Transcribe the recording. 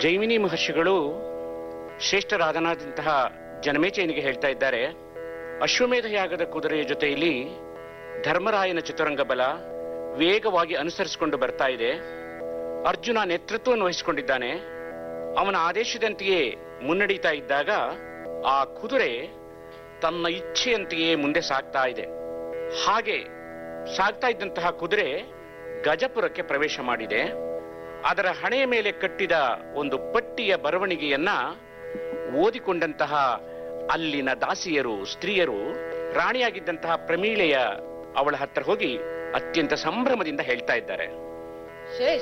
ಜೈಮಿನಿ ಮಹರ್ಷಿಗಳು ಶ್ರೇಷ್ಠರಾದನಾದಂತಹ ಜನಮೇಜಯನಿಗೆ ಹೇಳ್ತಾ ಇದ್ದಾರೆ ಅಶ್ವಮೇಧ ಯಾಗದ ಕುದುರೆಯ ಜೊತೆಯಲ್ಲಿ ಧರ್ಮರಾಯನ ಚತುರಂಗ ಬಲ ವೇಗವಾಗಿ ಅನುಸರಿಸಿಕೊಂಡು ಬರ್ತಾ ಇದೆ ಅರ್ಜುನ ನೇತೃತ್ವವನ್ನು ವಹಿಸಿಕೊಂಡಿದ್ದಾನೆ ಅವನ ಆದೇಶದಂತೆಯೇ ಮುನ್ನಡೀತಾ ಇದ್ದಾಗ ಆ ಕುದುರೆ ತನ್ನ ಇಚ್ಛೆಯಂತೆಯೇ ಮುಂದೆ ಸಾಗ್ತಾ ಇದೆ ಹಾಗೆ ಸಾಗ್ತಾ ಇದ್ದಂತಹ ಕುದುರೆ ಗಜಪುರಕ್ಕೆ ಪ್ರವೇಶ ಮಾಡಿದೆ ಅದರ ಹಣೆಯ ಮೇಲೆ ಕಟ್ಟಿದ ಒಂದು ಪಟ್ಟಿಯ ಬರವಣಿಗೆಯನ್ನ ಓದಿಕೊಂಡಂತಹ ಅಲ್ಲಿನ ದಾಸಿಯರು ಸ್ತ್ರೀಯರು ರಾಣಿಯಾಗಿದ್ದಂತಹ ಪ್ರಮೀಳೆಯ ಅವಳ ಹತ್ರ ಹೋಗಿ ಅತ್ಯಂತ ಸಂಭ್ರಮದಿಂದ ಹೇಳ್ತಾ ಇದ್ದಾರೆ ಶ್ರೇಷ್ಠ